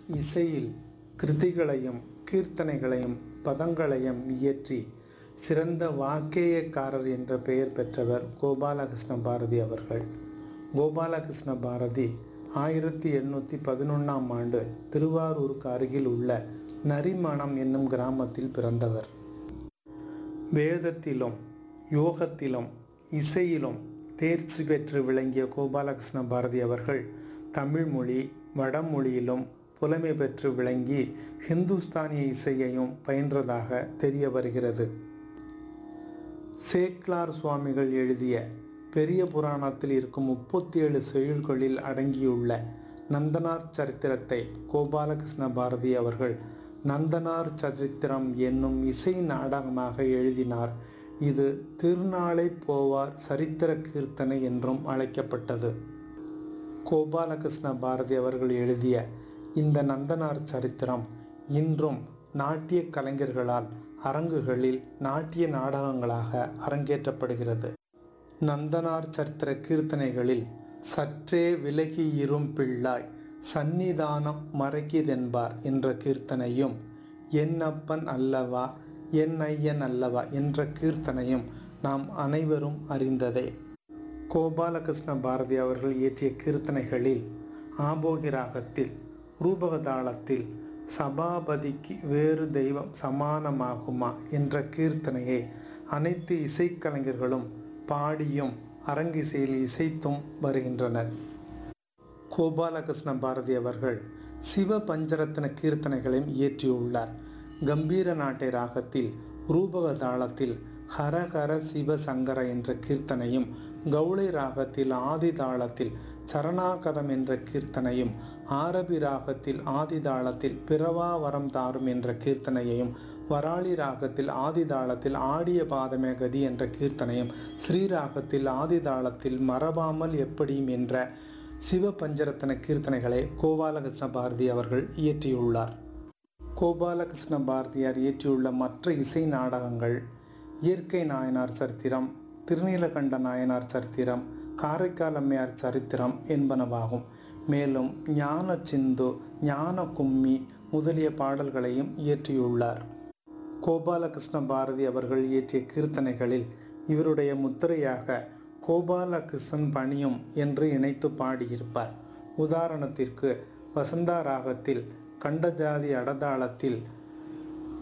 இசையில் கிருதிகளையும் கீர்த்தனைகளையும் பதங்களையும் இயற்றி சிறந்த வாக்கேயக்காரர் என்ற பெயர் பெற்றவர் கோபாலகிருஷ்ண பாரதி அவர்கள் கோபாலகிருஷ்ண பாரதி ஆயிரத்தி எண்ணூற்றி பதினொன்றாம் ஆண்டு திருவாரூருக்கு அருகில் உள்ள நரிமணம் என்னும் கிராமத்தில் பிறந்தவர் வேதத்திலும் யோகத்திலும் இசையிலும் தேர்ச்சி பெற்று விளங்கிய கோபாலகிருஷ்ண பாரதி அவர்கள் தமிழ் மொழி வடமொழியிலும் புலமை பெற்று விளங்கி ஹிந்துஸ்தானிய இசையையும் பயின்றதாக தெரிய வருகிறது சேக்லார் சுவாமிகள் எழுதிய பெரிய புராணத்தில் இருக்கும் முப்பத்தி ஏழு செயல்களில் அடங்கியுள்ள நந்தனார் சரித்திரத்தை கோபாலகிருஷ்ண பாரதி அவர்கள் நந்தனார் சரித்திரம் என்னும் இசை நாடகமாக எழுதினார் இது திருநாளை போவார் சரித்திர கீர்த்தனை என்றும் அழைக்கப்பட்டது கோபாலகிருஷ்ண பாரதி அவர்கள் எழுதிய இந்த நந்தனார் சரித்திரம் இன்றும் நாட்டிய கலைஞர்களால் அரங்குகளில் நாட்டிய நாடகங்களாக அரங்கேற்றப்படுகிறது நந்தனார் சரித்திர கீர்த்தனைகளில் சற்றே விலகி இரும் பிள்ளாய் சந்நிதானம் மறைக்கிதென்பார் என்ற கீர்த்தனையும் என் அப்பன் அல்லவா என் ஐயன் அல்லவா என்ற கீர்த்தனையும் நாம் அனைவரும் அறிந்ததே கோபாலகிருஷ்ண பாரதி அவர்கள் இயற்றிய கீர்த்தனைகளில் ஆபோகி ராகத்தில் ரூபக தாளத்தில் சபாபதிக்கு வேறு தெய்வம் சமானமாகுமா என்ற கீர்த்தனையை அனைத்து இசைக்கலைஞர்களும் பாடியும் அரங்கிசையில் இசைத்தும் வருகின்றனர் கோபாலகிருஷ்ண பாரதி அவர்கள் சிவ பஞ்சரத்ன கீர்த்தனைகளையும் இயற்றியுள்ளார் கம்பீர நாட்டை ராகத்தில் ரூபக தாளத்தில் ஹரஹர சிவ சங்கர என்ற கீர்த்தனையும் கௌளை ராகத்தில் ஆதி தாளத்தில் சரணாகதம் என்ற கீர்த்தனையும் ஆரபி ராகத்தில் ஆதி தாளத்தில் பிறவா வரம் தாரும் என்ற கீர்த்தனையையும் வராளி ராகத்தில் ஆதி தாளத்தில் ஆடிய பாதமே கதி என்ற கீர்த்தனையும் ஸ்ரீராகத்தில் ஆதி தாளத்தில் மறவாமல் எப்படியும் என்ற சிவ பஞ்சரத்ன கீர்த்தனைகளை கோபாலகிருஷ்ண பாரதி அவர்கள் இயற்றியுள்ளார் கோபாலகிருஷ்ண பாரதியார் இயற்றியுள்ள மற்ற இசை நாடகங்கள் இயற்கை நாயனார் சரித்திரம் திருநீலகண்ட நாயனார் சரித்திரம் காரைக்கால் அம்மையார் சரித்திரம் என்பனவாகும் மேலும் ஞான சிந்து ஞான கும்மி முதலிய பாடல்களையும் இயற்றியுள்ளார் கோபாலகிருஷ்ண பாரதி அவர்கள் இயற்றிய கீர்த்தனைகளில் இவருடைய முத்திரையாக கோபாலகிருஷ்ணன் பணியும் என்று இணைத்து பாடியிருப்பார் உதாரணத்திற்கு வசந்தா ராகத்தில் கண்டஜாதி அடதாளத்தில்